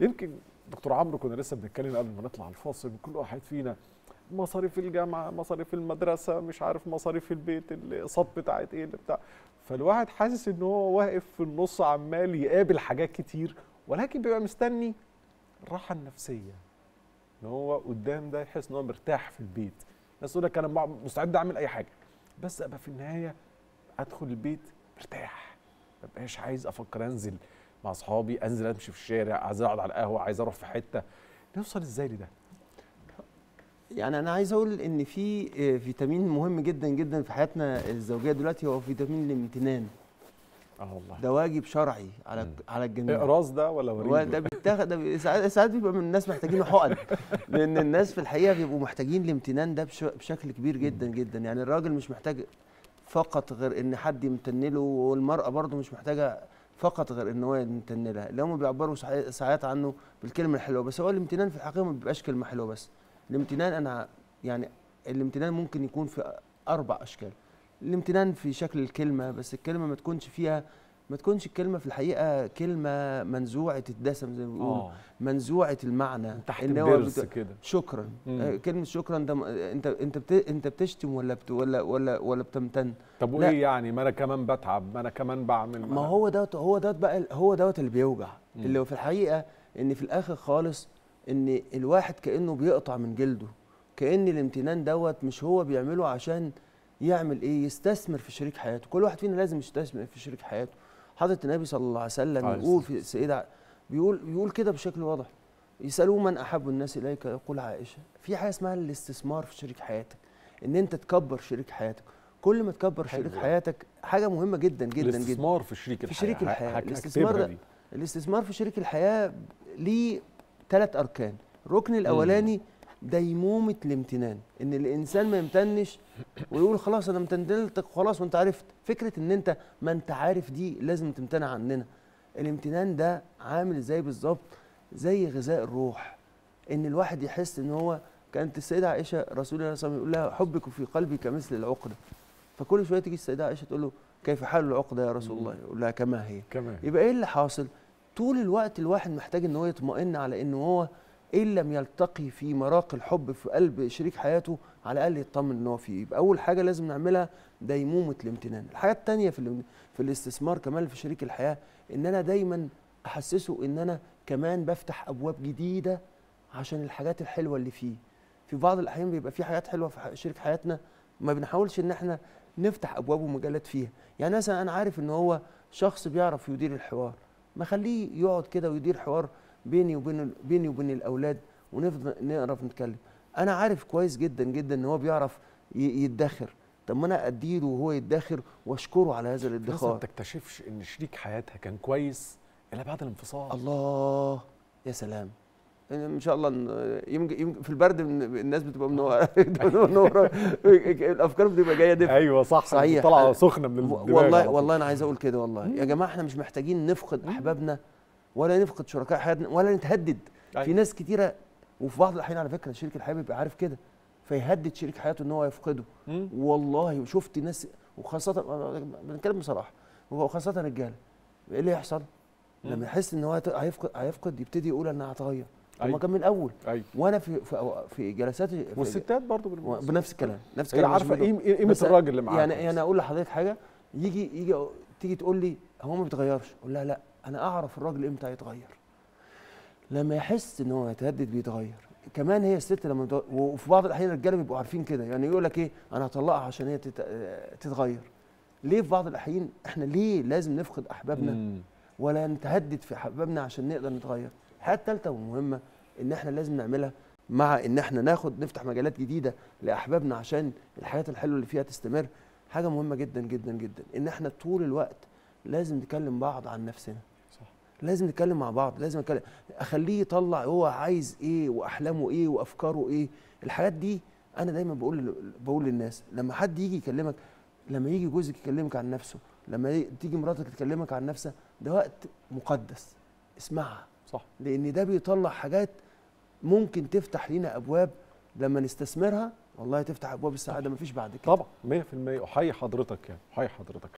يمكن دكتور عمرو كنا لسه بنتكلم قبل ما نطلع الفاصل كل واحد فينا مصاريف الجامعه مصاريف المدرسه مش عارف مصاريف البيت الاقساط بتاعت ايه اللي بتاع فالواحد حاسس ان هو واقف في النص عمال يقابل حاجات كتير ولكن بيبقى مستني الراحه النفسيه ان هو قدام ده يحس ان هو مرتاح في البيت الناس تقول لك انا مستعد اعمل اي حاجه بس ابقى في النهايه ادخل البيت مرتاح ما بقاش عايز افكر انزل مع اصحابي انزل امشي في الشارع عايز اقعد على القهوه عايز اروح في حته نوصل ازاي لده يعني انا عايز اقول ان في فيتامين مهم جدا جدا في حياتنا الزوجيه دلوقتي هو فيتامين الامتنان اه والله ده واجب شرعي على مم. على الجميع اقراص ده ولا هو وريد ده بيتاخد ده بي- ساعات ساعات بيبقى من الناس محتاجينه حقن لان الناس في الحقيقه بيبقوا محتاجين الامتنان ده بش- بشكل كبير جدا جدا يعني الراجل مش محتاج فقط غير ان حد يمتن له والمراه برضه مش محتاجه فقط غير ان هو يمتن لها اللي هم بيعبروا ساع- ساعات عنه بالكلمه الحلوه بس هو الامتنان في الحقيقه ما بيبقاش كلمه حلوه بس الامتنان انا يعني الامتنان ممكن يكون في اربع اشكال الامتنان في شكل الكلمه بس الكلمه ما تكونش فيها ما تكونش الكلمه في الحقيقه كلمه منزوعه الدسم زي ما بيقولوا اه منزوعه المعنى تحت إن هو الدرس بت- كده شكرا مم. آه، كلمه شكرا ده م- انت انت بت... انت بتشتم ولا بت... ولا ولا ولا بتمتن طب لا. وايه يعني ما انا كمان بتعب ما انا كمان بعمل ما هو دوت هو دوت بقى ال- هو دوت اللي بيوجع مم. اللي هو في الحقيقه ان في الاخر خالص ان الواحد كانه بيقطع من جلده كان الامتنان دوت مش هو بيعمله عشان يعمل ايه يستثمر في شريك حياته كل واحد فينا لازم يستثمر في شريك حياته حضرة النبي صلى الله عليه وسلم عليه يقول الصلاة في السيدة ع- بيقول بيقول كده بشكل واضح يسألوه من أحب الناس إليك يقول عائشة في حاجة اسمها الاستثمار في شريك حياتك إن أنت تكبر شريك حياتك كل ما تكبر حلو شريك ده. حياتك حاجة مهمة جدا جدا جدا الاستثمار في شريك في الحياه شريك الحياة. هك- الاستثمار هكتبها ده- دي. الاستثمار في شريك الحياة ليه ثلاث أركان الركن الأولاني ديمومة الامتنان إن الإنسان ما يمتنش ويقول خلاص أنا امتنلتك خلاص وأنت عرفت فكرة إن أنت ما أنت عارف دي لازم تمتنع عننا الامتنان ده عامل زي بالظبط زي غذاء الروح إن الواحد يحس إن هو كانت السيدة عائشة رسول الله صلى الله عليه وسلم يقول لها حبك في قلبي كمثل العقدة فكل شوية تيجي السيدة عائشة تقول له كيف حال العقدة يا رسول الله يقول لها كما هي كمان يبقى ايه اللي حاصل طول الوقت الواحد محتاج ان هو يطمئن على ان هو ان لم يلتقي في مراق الحب في قلب شريك حياته على الاقل يطمن ان هو فيه يبقى اول حاجه لازم نعملها ديمومه الامتنان الحاجه الثانيه في الام- في الاستثمار كمان في شريك الحياه ان انا دايما احسسه ان انا كمان بفتح ابواب جديده عشان الحاجات الحلوه اللي فيه في بعض الاحيان بيبقى في حاجات حلوه في ح- شريك حياتنا ما بنحاولش ان احنا نفتح ابواب ومجالات فيها يعني مثلا انا عارف ان هو شخص بيعرف يدير الحوار ما خليه يقعد كده ويدير حوار بيني وبين بيني وبين الاولاد ونفضل نعرف نتكلم انا عارف كويس جدا جدا ان هو بيعرف ي- يدخر طب ما انا اديله وهو يدخر واشكره على هذا الناس ما الادخار بتكتشفش ان شريك حياتها كان كويس الا بعد الانفصال الله يا سلام ان شاء الله إن- يمكن يمكن في البرد من- الناس بتبقى منوره منوره الافكار بتبقى جايه دفء ايوه صح صحيح. طالعه سخنه من و- الدماغ والله على طول. والله انا عايز اقول كده والله يا جماعه احنا مش محتاجين نفقد احبابنا ولا نفقد شركاء حياتنا ولا نتهدد أيوة. في ناس كتيره وفي بعض الاحيان على فكره شريك الحياه بيبقى عارف كده فيهدد شريك حياته ان هو يفقده مم. والله شفت ناس وخاصه بنتكلم بصراحه وخاصه رجاله ايه اللي يحصل مم. لما يحس ان هو هت- هيفقد هيفقد يبتدي يقول انا هتغير طب ما أيوة. كان من الاول ايوه وانا في في, في جلساتي في والستات برضه بالمناسبة. بنفس الكلام نفس هي الكلام عارفه مش بقول- قيم- قيمه بس الراجل اللي معاها يعني يعني اقول لحضرتك حاجه يجي يجي تيجي تقول لي هو ما بيتغيرش اقول لها لا انا اعرف الراجل امتى هيتغير لما يحس ان هو هيتهدد بيتغير كمان هي الست لما بتغ... وفي بعض الاحيان الرجاله بيبقوا عارفين كده يعني يقول لك ايه انا هطلقها عشان هي تت... تتغير ليه في بعض الاحيان احنا ليه لازم نفقد احبابنا مم. ولا نتهدد في احبابنا عشان نقدر نتغير الحاجه الثالثه والمهمه ان احنا لازم نعملها مع ان احنا ناخد نفتح مجالات جديده لاحبابنا عشان الحياه الحلوه اللي فيها تستمر حاجه مهمه جدا جدا جدا ان احنا طول الوقت لازم نكلم بعض عن نفسنا صح. لازم نتكلم مع بعض لازم أتكلم اخليه يطلع هو عايز ايه واحلامه ايه وافكاره ايه الحاجات دي انا دايما بقول بقول للناس لما حد يجي يكلمك لما يجي جوزك يكلمك عن نفسه لما ي- تيجي مراتك تكلمك عن نفسها ده وقت مقدس اسمعها صح لان ده بيطلع حاجات ممكن تفتح لينا ابواب لما نستثمرها والله تفتح ابواب السعاده مفيش بعد كده طبعا 100% احيي حضرتك يعني احيي حضرتك